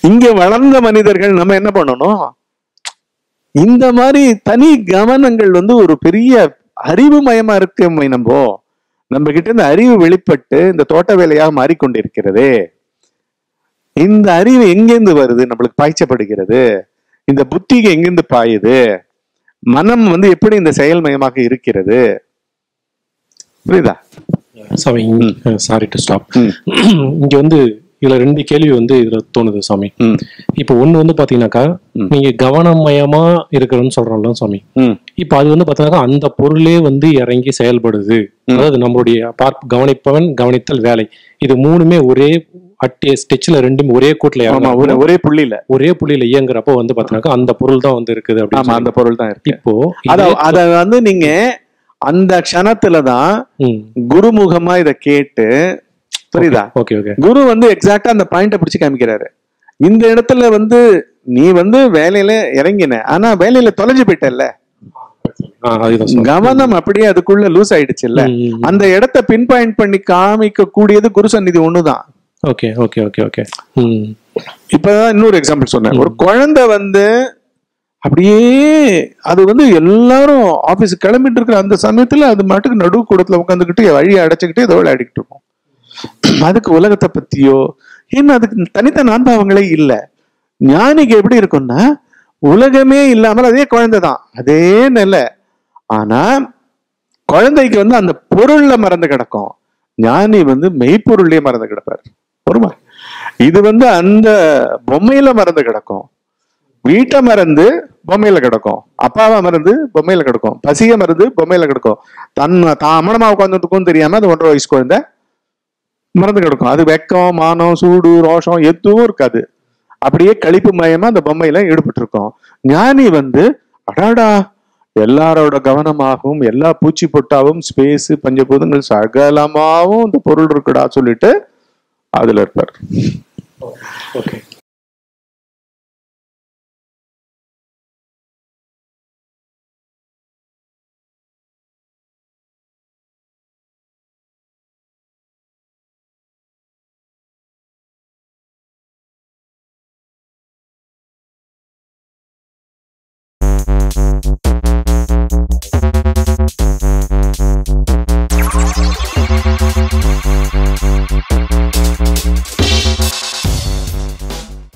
இங்க வளர்ந்த மனிதர்கள் நம்ம என்ன பண்ணணும் இந்த மாதிரி தனி கவனங்கள் வந்து ஒரு பெரிய அறிவு மயமா இருக்கு நம்ம நம்ம கிட்ட இந்த அறிவு வெளிப்பட்டு இந்த தோட்ட வேலையாக மாறிக்கொண்டிருக்கிறது இந்த அறிவு எங்கேருந்து வருது நம்மளுக்கு பாய்ச்சப்படுகிறது இந்த புத்திக்கு எங்கிருந்து பாயுது மனம் வந்து எப்படி இந்த செயல்மயமாக இருக்கிறது புரியுதா சாமி சாரி டு ஸ்டாப் ம். இங்க வந்து இதுல ரெண்டு கேள்வி வந்து இதுல தோணுது சாமி ம் இப்போ ஒண்ணு வந்து பாத்தீங்கன்னாக்கா ம். நீங்க கவனமயமா இருக்கிறோம்னு சொல்றோம்ல சாமி ம் இப்போ அது வந்து பாத்தீங்கன்னா அந்த பொருளே வந்து இறங்கி செயல்படுது ம். அதாவது நம்மளுடைய பார்ப் கவனிப்பவன் கவனித்தல் வேலை இது மூணுமே ஒரே அட்டே ஸ்டெச்ல ரெண்டுமே ஒரே கூட்டுல ஆமா இறங்குறப்போ, ஒரே- ஒரே புள்ளியில ஒரே புள்ளியில இயங்குறப்போ வந்து பாத்தீங்கன்னாக்கா அந்த பொருள் தான் வந்து இருக்குது ஆமா அப்படின்னு அந்த பொருள் தான் இருக்கு இப்போ அத இதே- அத வந்து நீங்க அந்த க்ஷணத்துல தான் ம். குருமுகமா இத கேட்டு புரியுதா ஓகே ஓகே குரு வந்து எக்ஸாக்டா அந்த பாயிண்ட பிடிச்சு காமிக்கிறாரு இந்த இடத்துல வந்து நீ வந்து வேலையில இறங்கின ஆனா வேலையில தொலைஞ்சு போயிட்டல்ல ஆ, அதுதான் சாமி. கவனம் அப்படியே அதுக்குள்ள லூஸ் ஆயிடுச்சுல்ல ம், ம், ம். அந்த இடத்த பின் பாயிண்ட் பண்ணி காமிக்க கூடியது குரு சந்நிதி ஒண்ணுதான் ஓகே ஓகே ஓகே ஓகே ம் இப்பதான் இன்னொரு எக்ஸாம்பிள் சொன்னேன் ஒரு குழந்தை வந்து அப்படியே அது வந்து எல்லாரும் ஆபீஸ் கிளம்பிட்டு இருக்கிற அந்த சமயத்துல அது மாட்டுக்கு நடு கூடத்துல உட்காந்துக்கிட்டு வழியை அடைச்சுக்கிட்டு ஏதோ விளையாடிக்கிட்டு இருக்கும் அதுக்கு உலகத்தை பத்தியோ ஏன்னா அதுக்கு தனித்த நான்பாவங்களே இல்ல ஞானிக்கு எப்படி இருக்கும்னா உலகமே இல்லாமல் அதே குழந்தை தான் அதே நிலை ஆனா குழந்தைக்கு வந்து அந்த பொருள்ல மறந்து கிடக்கும் ஞானி வந்து மெய்ப்பொருள்லயே மறந்து கிடப்பார் பொறுமா இது வந்து அந்த பொம்மையில மறந்து கிடக்கும் வீட்டை மறந்து பொம்மையில கிடக்கும் அப்பாவை மறந்து பொம்மையில கிடக்கும் பசிய மறந்து பொம்மையில கிடக்கும் தன் தான் அமனமா உட்காந்துருக்கும் தெரியாம அது ஒன்றரை வயசு குழந்தை மறந்து கிடக்கும் அது வெக்கம் மானம் சூடு ரோஷம் எதுவும் இருக்காது அப்படியே கழிப்பு மயமா அந்த பொம்மையில ஈடுபட்டு இருக்கும் ஞானி வந்து அடாடா எல்லாரோட கவனமாகவும் எல்லா பூச்சி பொட்டாவும் ஸ்பேஸ் பஞ்சபூதங்கள் சகலமாவும் இந்த பொருள் இருக்குடா சொல்லிட்டு அதுல இருப்பார் ஓகே